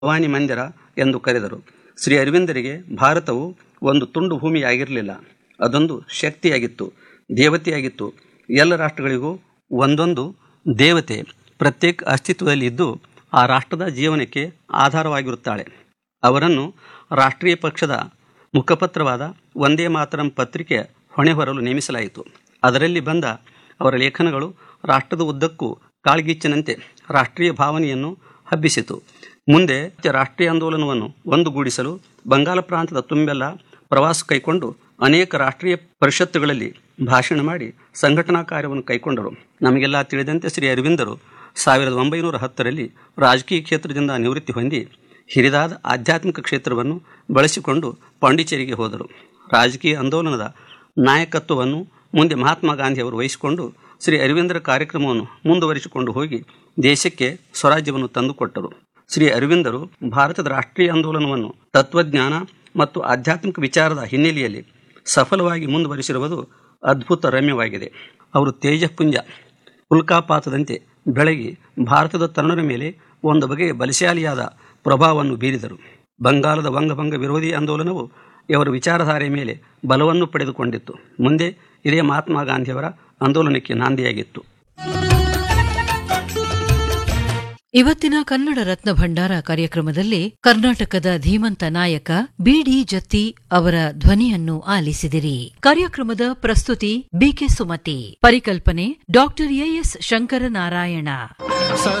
ಭವಾನಿ ಮಂದಿರ ಎಂದು ಕರೆದರು ಶ್ರೀ ಅರವಿಂದರಿಗೆ ಭಾರತವು ಒಂದು ತುಂಡು ಭೂಮಿಯಾಗಿರಲಿಲ್ಲ ಅದೊಂದು ಶಕ್ತಿಯಾಗಿತ್ತು ದೇವತೆಯಾಗಿತ್ತು ಎಲ್ಲ ರಾಷ್ಟ್ರಗಳಿಗೂ ಒಂದೊಂದು ದೇವತೆ ಪ್ರತ್ಯೇಕ ಅಸ್ತಿತ್ವದಲ್ಲಿ ಇದ್ದು ಆ ರಾಷ್ಟ್ರದ ಜೀವನಕ್ಕೆ ಆಧಾರವಾಗಿರುತ್ತಾಳೆ ಅವರನ್ನು ರಾಷ್ಟ್ರೀಯ ಪಕ್ಷದ ಮುಖಪತ್ರವಾದ ಒಂದೇ ಮಾತರಂ ಪತ್ರಿಕೆ ಹೊಣೆ ಹೊರಲು ನೇಮಿಸಲಾಯಿತು ಅದರಲ್ಲಿ ಬಂದ ಅವರ ಲೇಖನಗಳು ರಾಷ್ಟ್ರದ ಉದ್ದಕ್ಕೂ ಕಾಳ್ಗಿಚ್ಚಿನಂತೆ ರಾಷ್ಟ್ರೀಯ ಭಾವನೆಯನ್ನು ಹಬ್ಬಿಸಿತು ಮುಂದೆ ರಾಷ್ಟ್ರೀಯ ಆಂದೋಲನವನ್ನು ಒಂದುಗೂಡಿಸಲು ಬಂಗಾಲ ಪ್ರಾಂತದ ತುಂಬೆಲ್ಲ ಪ್ರವಾಸ ಕೈಕೊಂಡು ಅನೇಕ ರಾಷ್ಟ್ರೀಯ ಪರಿಷತ್ತುಗಳಲ್ಲಿ ಭಾಷಣ ಮಾಡಿ ಸಂಘಟನಾ ಕಾರ್ಯವನ್ನು ಕೈಗೊಂಡರು ನಮಗೆಲ್ಲ ತಿಳಿದಂತೆ ಶ್ರೀ ಅರವಿಂದರು ಸಾವಿರದ ಒಂಬೈನೂರ ಹತ್ತರಲ್ಲಿ ರಾಜಕೀಯ ಕ್ಷೇತ್ರದಿಂದ ನಿವೃತ್ತಿ ಹೊಂದಿ ಹಿರಿದಾದ ಆಧ್ಯಾತ್ಮಿಕ ಕ್ಷೇತ್ರವನ್ನು ಬಳಸಿಕೊಂಡು ಪಾಂಡಿಚೇರಿಗೆ ಹೋದರು ರಾಜಕೀಯ ಆಂದೋಲನದ ನಾಯಕತ್ವವನ್ನು ಮುಂದೆ ಮಹಾತ್ಮ ಗಾಂಧಿಯವರು ವಹಿಸಿಕೊಂಡು ಶ್ರೀ ಅರವಿಂದರ ಕಾರ್ಯಕ್ರಮವನ್ನು ಮುಂದುವರಿಸಿಕೊಂಡು ಹೋಗಿ ದೇಶಕ್ಕೆ ಸ್ವರಾಜ್ಯವನ್ನು ತಂದುಕೊಟ್ಟರು ಶ್ರೀ ಅರವಿಂದರು ಭಾರತದ ರಾಷ್ಟ್ರೀಯ ಆಂದೋಲನವನ್ನು ತತ್ವಜ್ಞಾನ ಮತ್ತು ಆಧ್ಯಾತ್ಮಿಕ ವಿಚಾರದ ಹಿನ್ನೆಲೆಯಲ್ಲಿ ಸಫಲವಾಗಿ ಮುಂದುವರಿಸಿರುವುದು ಅದ್ಭುತ ರಮ್ಯವಾಗಿದೆ ಅವರು ತೇಜಪುಂಜ ಉಲ್ಕಾಪಾತದಂತೆ ಬೆಳಗಿ ಭಾರತದ ತರುಣರ ಮೇಲೆ ಒಂದು ಬಗೆಯ ಬಲಶಾಲಿಯಾದ ಪ್ರಭಾವವನ್ನು ಬೀರಿದರು ಬಂಗಾಲದ ವಂಗಭಂಗ ವಿರೋಧಿ ಆಂದೋಲನವು ಇವರ ವಿಚಾರಧಾರೆಯ ಮೇಲೆ ಬಲವನ್ನು ಪಡೆದುಕೊಂಡಿತ್ತು ಮುಂದೆ ಇದೇ ಮಹಾತ್ಮ ಗಾಂಧಿಯವರ ಆಂದೋಲನಕ್ಕೆ ನಾಂದಿಯಾಗಿತ್ತು ಇವತ್ತಿನ ಕನ್ನಡ ರತ್ನ ಭಂಡಾರ ಕಾರ್ಯಕ್ರಮದಲ್ಲಿ ಕರ್ನಾಟಕದ ಧೀಮಂತ ನಾಯಕ ಬಿಡಿ ಜತ್ತಿ ಅವರ ಧ್ವನಿಯನ್ನು ಆಲಿಸಿದಿರಿ ಕಾರ್ಯಕ್ರಮದ ಪ್ರಸ್ತುತಿ ಬಿಕೆ ಸುಮತಿ ಪರಿಕಲ್ಪನೆ ಡಾಕ್ಟರ್ ಎಎಸ್ ಶಂಕರನಾರಾಯಣ